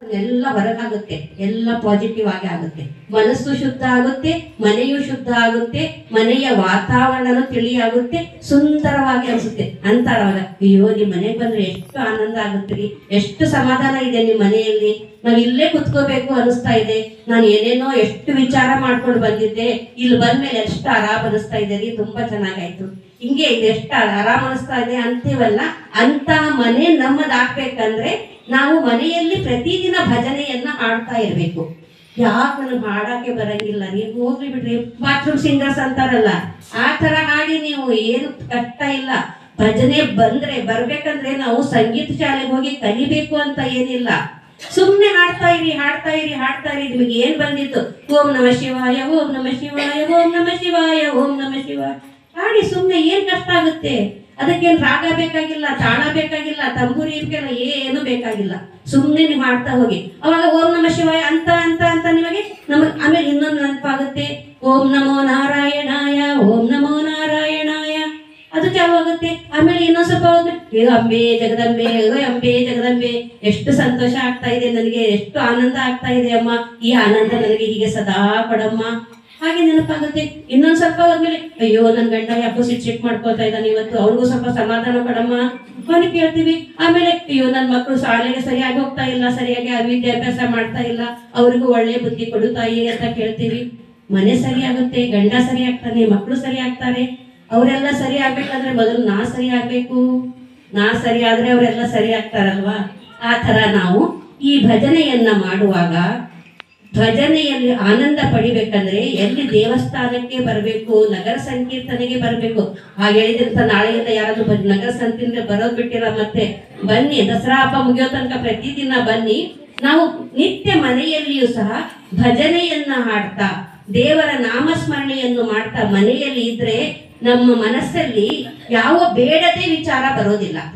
ಎಲ್ಲ ಹೊರಗಾಗುತ್ತೆ ಎಲ್ಲ ಪಾಸಿಟಿವ್ ಆಗಿ ಆಗುತ್ತೆ ಮನಸ್ಸು ಶುದ್ಧ ಆಗುತ್ತೆ ಮನೆಯು ಶುದ್ಧ ಆಗುತ್ತೆ ಮನೆಯ ವಾತಾವರಣನೂ ತಿಳಿಯಾಗುತ್ತೆ ಸುಂದರವಾಗಿ ಅನಿಸುತ್ತೆ ಅಂತಾರವಾಗ ಅಯ್ಯೋ ನಿಮ್ ಮನೆಗೆ ಬಂದ್ರೆ ಎಷ್ಟು ಆನಂದ ಆಗುತ್ತೆ ರೀ ಎಷ್ಟು ಸಮಾಧಾನ ಇದೆ ನಿಮ್ ಮನೆಯಲ್ಲಿ ನಾವ್ ಇಲ್ಲೇ ಕುತ್ಕೋಬೇಕು ಅನಿಸ್ತಾ ಇದೆ ನಾನು ಏನೇನೋ ಎಷ್ಟು ವಿಚಾರ ಮಾಡ್ಕೊಂಡು ಬಂದಿದ್ದೆ ಇಲ್ಲಿ ಬಂದ್ಮೇಲೆ ಎಷ್ಟು ಆರಾಮ್ ಅನಿಸ್ತಾ ಇದೆ ರೀ ತುಂಬಾ ಚೆನ್ನಾಗಾಯ್ತು ಹಿಂಗೆ ಇದೆ ಎಷ್ಟು ಆರಾಮ್ ಅನಿಸ್ತಾ ಇದೆ ಅಂತೀವಲ್ಲ ಅಂತ ಮನೆ ನಮ್ಮದಾಗ್ಬೇಕಂದ್ರೆ ನಾವು ಮನೆಯಲ್ಲಿ ಪ್ರತಿದಿನ ಭಜನೆಯನ್ನ ಹಾಡ್ತಾ ಇರ್ಬೇಕು ಯಾಕೆ ನನಗೆ ಹಾಡಕ್ಕೆ ಬರಂಗಿಲ್ಲ ನೀವು ಹೋಗ್ಲಿ ಬಿಡ್ರಿ ಬಾತ್ರೂಮ್ ಸಿಂಗರ್ಸ್ ಅಂತಾರಲ್ಲ ಆ ತರ ಹಾಡಿ ನೀವು ಏನು ಕಷ್ಟ ಇಲ್ಲ ಭಜನೆ ಬಂದ್ರೆ ಬರ್ಬೇಕಂದ್ರೆ ನಾವು ಸಂಗೀತ ಶಾಲೆಗೆ ಹೋಗಿ ಕಲಿಬೇಕು ಅಂತ ಏನಿಲ್ಲ ಸುಮ್ನೆ ಹಾಡ್ತಾ ಇರಿ ಹಾಡ್ತಾ ಇರಿ ಹಾಡ್ತಾ ಇರಿ ನಿಮಗೆ ಏನ್ ಬಂದಿತ್ತು ಓಂ ನಮ ಶಿವಾಯ ಓಂ ನಮ ಶಿವಾಯ ಓಂ ನಮ ಶಿವಾಯ ಓಂ ನಮ ಶಿವಾಯ ಹಾಡಿ ಸುಮ್ನೆ ಏನ್ ಕಷ್ಟ ಆಗುತ್ತೆ ಅದಕ್ಕೇನ್ ರಾಗ ಬೇಕಾಗಿಲ್ಲ ತಾಳ ಬೇಕಾಗಿಲ್ಲ ತಂಬೂರಿ ಇರ್ಕೆಲ್ಲ ಏನು ಬೇಕಾಗಿಲ್ಲ ಸುಮ್ನೆ ನೀವು ಹಾಡ್ತಾ ಹೋಗಿ ಅವಾಗ ಓಂ ನಮ ಶಿವಾಯ ಅಂತ ಅಂತ ಅಂತ ನಿಮಗೆ ನಮಗ್ ಆಮೇಲೆ ಇನ್ನೊಂದು ನೆನಪಾಗುತ್ತೆ ಓಂ ನಮೋ ನಾರಾಯಣಾಯ ಓಂ ನಮೋ ನಾರಾಯಣಾಯ ಅದು ಚಾಲು ಆಗುತ್ತೆ ಆಮೇಲೆ ಇನ್ನೊಂದ್ ಸ್ವಲ್ಪ ಹೋದ್ರೆ ಏ ಅಂಬೆ ಜಗದಂಬೆ ಏ ಅಂಬೆ ಜಗದಂಬೆ ಎಷ್ಟು ಸಂತೋಷ ಆಗ್ತಾ ಇದೆ ನನಗೆ ಎಷ್ಟು ಆನಂದ ಆಗ್ತಾ ಇದೆ ಅಮ್ಮ ಈ ಆನಂದ ನನಗೆ ಹೀಗೆ ಸದಾ ಕೊಡಮ್ಮ ಹಾಗೆ ನೆನಪಾಗುತ್ತೆ ಇನ್ನೊಂದ್ ಸ್ವಲ್ಪ ಹೋದ್ಮೇಲೆ ಅಯ್ಯೋ ನನ್ ಗಂಡ ಯಾಕೋ ಸಿಟ್ ಸಿಟ್ ಮಾಡ್ಕೊತಾ ಇದ್ದಾನೆ ಇವತ್ತು ಅವ್ರಿಗೂ ಸ್ವಲ್ಪ ಸಮಾಧಾನ ಕೊಡಮ್ಮ ಕೊನೆ ಕೇಳ್ತೀವಿ ಆಮೇಲೆ ಅಯ್ಯೋ ನನ್ ಮಕ್ಕಳು ಶಾಲೆಗೆ ಸರಿಯಾಗಿ ಹೋಗ್ತಾ ಇಲ್ಲ ಸರಿಯಾಗಿ ವಿದ್ಯಾಭ್ಯಾಸ ಮಾಡ್ತಾ ಇಲ್ಲ ಅವ್ರಿಗೂ ಒಳ್ಳೆ ಬುದ್ಧಿ ಕೊಡು ತಾಯಿ ಅಂತ ಕೇಳ್ತೀವಿ ಮನೆ ಸರಿ ಆಗುತ್ತೆ ಗಂಡ ಸರಿ ಆಗ್ತಾನೆ ಮಕ್ಕಳು ಸರಿ ಆಗ್ತಾರೆ ಅವರೆಲ್ಲ ಸರಿ ಆಗ್ಬೇಕಂದ್ರೆ ಮೊದಲು ನಾ ಸರಿ ಆಗ್ಬೇಕು ನಾ ಸರಿ ಆದ್ರೆ ಅವರೆಲ್ಲ ಸರಿ ಆಗ್ತಾರಲ್ವಾ ಆ ತರ ನಾವು ಈ ಭಜನೆಯನ್ನ ಮಾಡುವಾಗ ಭಜನೆಯಲ್ಲಿ ಆನಂದ ಪಡಿಬೇಕಂದ್ರೆ ಎಲ್ಲಿ ದೇವಸ್ಥಾನಕ್ಕೆ ಬರಬೇಕು ನಗರ ಸಂಕೀರ್ತನೆಗೆ ಬರಬೇಕು ಹಾಗೆ ಹೇಳಿದಂತ ನಾಳೆಯಿಂದ ಯಾರಾದ್ರೂ ಬಂದ್ ನಗರ ಸಂಕೀರ್ತನೆ ಬರೋದ್ ಬಿಟ್ಟಿಲ್ಲ ಮತ್ತೆ ಬನ್ನಿ ದಸರಾ ಹಬ್ಬ ಮುಗಿಯೋ ತನಕ ಪ್ರತಿದಿನ ಬನ್ನಿ ನಾವು ನಿತ್ಯ ಮನೆಯಲ್ಲಿಯೂ ಸಹ ಭಜನೆಯನ್ನ ಹಾಡ್ತಾ ದೇವರ ನಾಮಸ್ಮರಣೆಯನ್ನು ಮಾಡ್ತಾ ಮನೆಯಲ್ಲಿ ಇದ್ರೆ ನಮ್ಮ ಮನಸ್ಸಲ್ಲಿ ಯಾವ ಬೇಡದೇ ವಿಚಾರ ಬರೋದಿಲ್ಲ